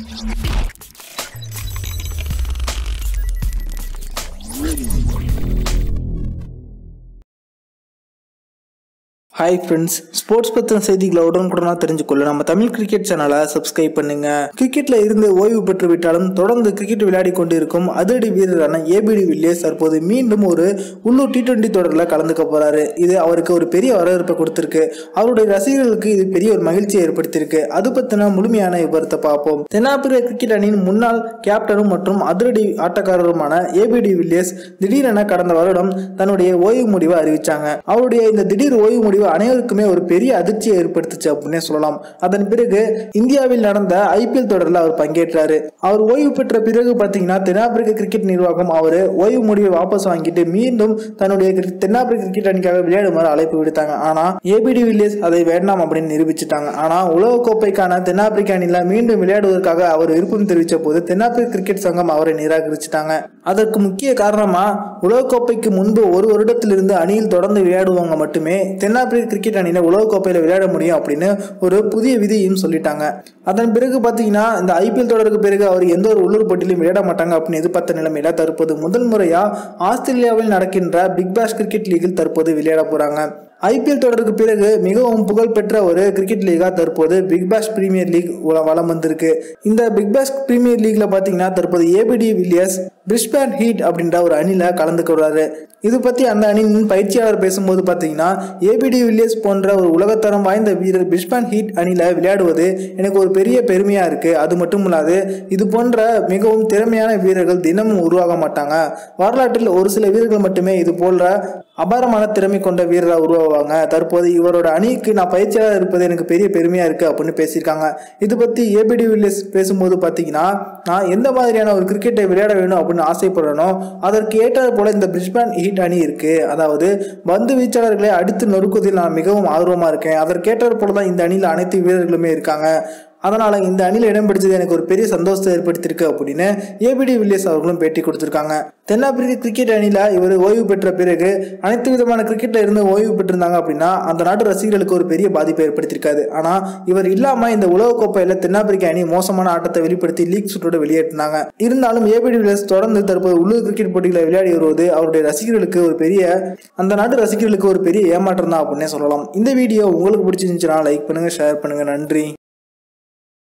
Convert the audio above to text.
hi friends sports பற்றின செய்திகளை உடனுக்குடனாக தெரிஞ்சுக்கொள்ள நம்ம தமிழ் கிரிக்கெட் சேனலை சப்ஸ்கிரைப் பண்ணுங்க கிரிக்கெட்ல இருந்து ஓய்வு பெற்று விட்டாலும் தொடர்ந்து கிரிக்கெட் விளையாடி கொண்டிருக்கும் அதிரடி வீரரான ஏபிடி வில்லியர்ஸ் தற்போது மீண்டும் ஒரு உள்ளூர் டி டுவெண்ட்டி தொடரில் கலந்துக்க போறாரு இது அவருக்கு ஒரு பெரிய வரவேற்பை கொடுத்திருக்கு அவருடைய ரசிகர்களுக்கு இது பெரிய ஒரு மகிழ்ச்சியை ஏற்படுத்தியிருக்கு அது பற்றின முழுமையான விவரத்தை பார்ப்போம் தென்னாப்பிரிக்க கிரிக்கெட் அணியின் முன்னாள் கேப்டனும் மற்றும் அதிரடி ஆட்டக்காரருமான ஏபிடி வில்லியர்ஸ் திடீரென கடந்த வருடம் தன்னுடைய ஓய்வு முடிவை அறிவிச்சாங்க அவருடைய இந்த திடீர் ஓய்வு முடிவு அனைவருக்குமே ஒரு பெரிய அதிர்ச்சியை ஏற்படுத்துச்சு அப்படின்னே சொல்லலாம் அதன் பிறகு இந்தியாவில் நடந்த ஐபிஎல் தொடரில் அவர் பங்கேற்றாரு அவர் ஓய்வு பெற்ற பிறகு பார்த்தீங்கன்னா தென்னாப்பிரிக்க கிரிக்கெட் நிர்வாகம் அவர் ஓய்வு முடிவை வாபஸ் வாங்கிட்டு மீண்டும் தன்னுடைய கிரி- தென்னாப்பிரிக்க கிரிக்கெட் அணிக்காக விளையாடுமாறு அழைப்பு விடுத்தாங்க ஆனா ஏபிடி வில்லியர்ஸ் அதை வேண்டாம் அப்படின்னு நிரூபிச்சிட்டாங்க ஆனா உலகக்கோப்பைக்கான தென்னாப்பிரிக்க அணியில மீண்டும் விளையாடுவதற்காக அவர் விருப்பம் தெரிவித்த போது தென்னாப்பிரிக்க கிரிக்கெட் சங்கம் அவரை நிராகரிச்சிட்டாங்க அதற்கு முக்கிய காரணமா உலகக்கோப்பைக்கு முன்பு ஒரு வருடத்திலிருந்து அணியில் தொடர்ந்து விளையாடுவவங்க மட்டுமே தென்னாப்பிரிக்க கிரிக்கெட் அணியில உலகக்கோப்பையில விளையாட முடியும் அப்படின்னு ஒரு புதிய விதியையும் சொல்லிட்டாங்க அதன் பிறகு பாத்தீங்கன்னா இந்த ஐபிஎல் தொடருக்கு பிறகு அவர் எந்த ஒரு உள்ளூர் போட்டியிலும் விளையாட மாட்டாங்க அப்படின்னு எதிர்பார்த்த நிலைமையில தற்போது முதல் முறையா ஆஸ்திரேலியாவில் நடக்கின்ற பிக் பாஷ் கிரிக்கெட் லீகில் தற்போது விளையாட போறாங்க ஐபிஎல் தொடருக்கு பிறகு மிகவும் புகழ்பெற்ற ஒரு கிரிக்கெட் லீகா தற்போது பிக் பாஷ் பிரீமியர் லீக் வ- வலம் வந்திருக்கு இந்த பிக் பாஷ் பிரீமியர் லீக்ல பாத்தீங்கன்னா தற்போது ஏபிடி வில்லியர்ஸ் பிரிஸ்பேன் ஹீட் அப்படின்ற ஒரு அணில கலந்துக்கிறாரு இது பத்தி அந்த அணியின் பயிற்சியாளர் பேசும்போது பாத்தீங்கன்னா ஏபிடி வில்லியர்ஸ் போன்ற ஒரு உலகத்தரம் வாய்ந்த வீரர் பிரிஸ்பேன் ஹீட் அணில விளையாடுவது எனக்கு ஒரு பெரிய பெருமையா இருக்கு அது மட்டும் இல்லாது இது போன்ற மிகவும் திறமையான வீரர்கள் தினமும் உருவாக மாட்டாங்க வரலாற்றில் ஒரு சில வீரர்கள் மட்டுமே இது போன்ற அபாரமான திறமை கொண்ட வீரராக உருவாவாங்க தற்போது இவரோட அணிக்கு நான் பயிற்சியாளர் இருப்பது எனக்கு பெரிய பெருமையா இருக்கு அப்படின்னு பேசியிருக்காங்க இது பத்தி ஏபிடி வில்லியர்ஸ் பேசும்போது பாத்தீங்கன்னா நான் எந்த மாதிரியான ஒரு கிரிக்கெட்டை விளையாட வேணும் அப்படின்னு ஆசைப்படுறேனோ அதற்கு ஏற்றாறு போல இந்த பிரிஸ்பேன் ஹீட் அணி இருக்கு அதாவது பந்து வீச்சாளர்களை அடித்து நொறுக்குவதில் நான் மிகவும் ஆர்வமா இருக்கேன் அதற்கேற்றாறு போல தான் இந்த அணியில் அனைத்து வீரர்களுமே இருக்காங்க அதனால இந்த அணியில் இடம் பிடிச்சது எனக்கு ஒரு பெரிய சந்தோஷத்தை ஏற்படுத்தியிருக்கு அப்படின்னு ஏபிடி வில்லியர்ஸ் அவர்களும் பேட்டி கொடுத்திருக்காங்க தென்னாப்பிரிக்க கிரிக்கெட் அணியில இவர் ஓய்வு பெற்ற பிறகு அனைத்து விதமான கிரிக்கெட்ல இருந்து ஓய்வு பெற்றிருந்தாங்க அப்படின்னா அந்த நாட்டு ரசிகர்களுக்கு ஒரு பெரிய பாதிப்பை ஏற்படுத்தியிருக்காது ஆனா இவர் இல்லாம இந்த உலகக்கோப்பையில தென்னாப்பிரிக்க அணி மோசமான ஆட்டத்தை வெளிப்படுத்தி லீக் சுற்றோட வெளியேற்றினாங்க இருந்தாலும் ஏபிடி வில்லியர்ஸ் தொடர்ந்து தற்போது உள்ளூர் கிரிக்கெட் போட்டிகளை விளையாடி வருவது அவருடைய ரசிகர்களுக்கு ஒரு பெரிய அந்த நாட்டு ரசிகர்களுக்கு ஒரு பெரிய ஏமாற்றம் தான் அப்படின்னே சொல்லலாம் இந்த வீடியோ உங்களுக்கு பிடிச்சிருந்துச்சுன்னா லைக் பண்ணுங்க ஷேர் பண்ணுங்க நன்றி